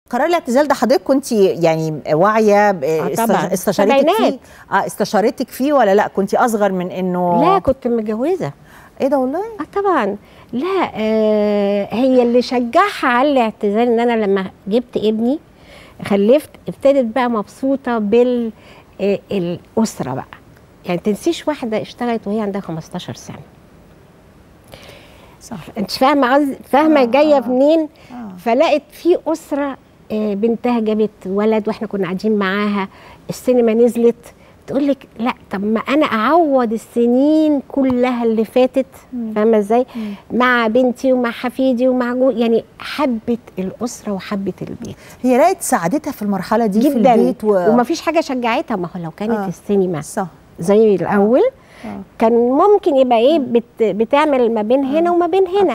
قرار الاعتزال ده حضرتك كنت يعني واعيه ب- آه است- طبعاً. استشارتك فيه سبعينات. اه استشارتك فيه ولا لا كنت اصغر من انه لا كنت متجوزه ايه ده والله اه طبعا لا آه هي اللي شجعها على الاعتزال ان انا لما جبت ابني خلفت ابتدت بقى مبسوطه بال آه الاسره بقى يعني تنسيش واحده اشتغلت وهي عندها 15 سنه صح انت فاهمه قصدي فاهمه آه، جايه آه. منين آه. فلقت في اسره آه، بنتها جابت ولد واحنا كنا قاعدين معاها السينما نزلت تقول لك لا طب ما انا اعوض السنين كلها اللي فاتت فاهمه ازاي مع بنتي ومع حفيدي ومع جو يعني حبت الاسره وحبت البيت هي لقت سعادتها في المرحله دي في جدا البيت و... وما فيش حاجه شجعتها ما هو لو كانت آه. السينما صح زي الاول آه. كان ممكن يبقى ايه بت بتعمل ما بين هنا وما بين هنا